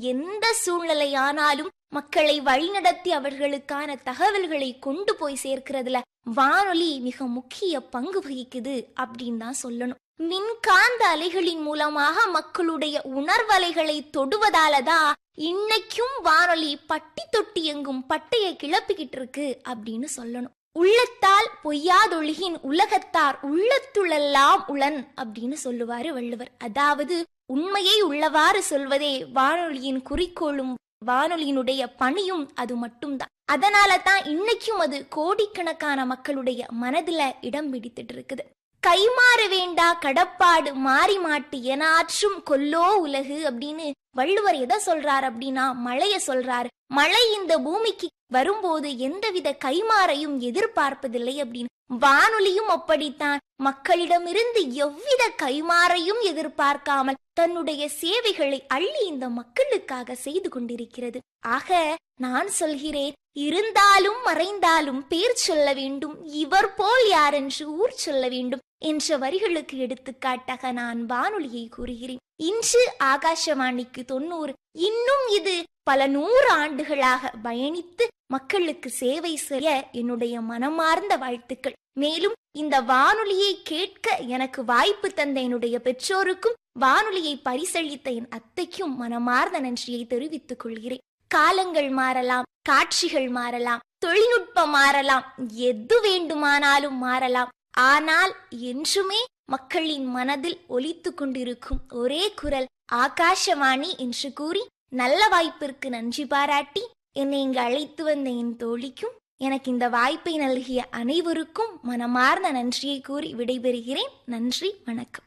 எந்த சூழ்நிலையானாலும் மக்களை வழிநடத்தி அவர்களுக்கான தகவல்களை கொண்டு போய் சேர்க்கிறதுல வானொலி மிக முக்கிய பங்கு வகிக்குது அப்படின்னு தான் சொல்லணும் மின்காந்த அலைகளின் மூலமாக மக்களுடைய உணர்வலைகளை தொடுவதால தான் இன்னைக்கும் வானொலி பட்டி தொட்டி எங்கும் பட்டையை கிளப்பிக்கிட்டு இருக்கு அப்படின்னு சொல்லணும் உள்ளத்தால் பொய்யாதொழுகின் உலகத்தார் உள்ளத்துளெல்லாம் உளன் அப்படின்னு சொல்லுவாரு வள்ளுவர் அதாவது உண்மையை உள்ளவாறு சொல்வதே வானொலியின் குறிக்கோளும் வானொலியினுடைய பணியும் அது மட்டும்தான் அதனால தான் இன்னைக்கும் அது கோடிக்கணக்கான மக்களுடைய மனதுல இடம் பிடித்துட்டு இருக்குது கைமாற வேண்டா கடப்பாடு மாறி மாட்டு எனாற்றும் கொல்லோ உலகு அப்படின்னு வள்ளுவர் எதை சொல்றாரு அப்படின்னா மழைய சொல்றாரு மழை இந்த பூமிக்கு வரும்போது எந்தவித கைமாறையும் எதிர்பார்ப்பதில்லை அப்படின்னு வானொலியும் அப்படித்தான் மக்களிடமிருந்து எவ்வித கைமாறையும் எதிர்பார்க்காமல் தன்னுடைய சேவைகளை அள்ளி இந்த மக்களுக்காக செய்து கொண்டிருக்கிறது ஆக நான் சொல்கிறேன் இருந்தாலும் மறைந்தாலும் பேர் சொல்ல வேண்டும் இவர் போல் யாரென்று ஊர் சொல்ல வேண்டும் என்ற வரிகளுக்கு எடுத்துக்காட்டாக நான் வானொலியை கூறுகிறேன் இன்று ஆகாஷவாணிக்கு தொண்ணூறு இன்னும் இது பல நூறு ஆண்டுகளாக பயணித்து மக்களுக்கு சேவை செய்ய என்னுடைய மனமார்ந்த வாழ்த்துக்கள் மேலும் இந்த வானொலியை கேட்க எனக்கு வாய்ப்பு தந்த என்னுடைய பெற்றோருக்கும் வானொலியை பரிசளித்த என் அத்தைக்கும் மனமார்ந்த நன்றியை தெரிவித்துக் கொள்கிறேன் காலங்கள் மாறலாம் காட்சிகள் மாறலாம் தொழில்நுட்பம் மாறலாம் எது வேண்டுமானாலும் மாறலாம் ஆனால் என்றுமே மக்களின் மனதில் ஒலித்து கொண்டிருக்கும் ஒரே குரல் ஆகாஷவாணி என்று கூறி நல்ல வாய்ப்பிற்கு நன்றி பாராட்டி என்னை இங்கு அழைத்து வந்த என் தோழிக்கும் எனக்கு இந்த வாய்ப்பை நல்கிய அனைவருக்கும் மனமார்ந்த நன்றியை கூறி விடைபெறுகிறேன் நன்றி வணக்கம்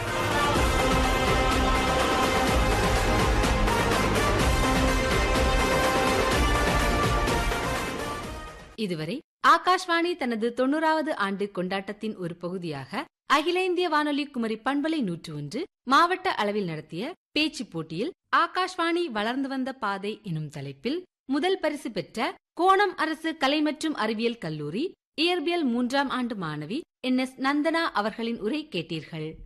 இதுவரை ஆகாஷ்வாணி தனது தொண்ணூறாவது ஆண்டு கொண்டாட்டத்தின் ஒரு பகுதியாக அகில இந்திய வானொலி குமரி பண்பலை நூற்று ஒன்று மாவட்ட அளவில் நடத்திய பேச்சு போட்டியில் ஆகாஷ்வாணி வளர்ந்து வந்த பாதை எனும் தலைப்பில் முதல் பரிசு பெற்ற கோணம் அரசு கலை மற்றும் அறிவியல் கல்லூரி இயற்பியல் மூன்றாம் ஆண்டு மாணவி என் எஸ் நந்தனா அவர்களின் உரை கேட்டீர்கள்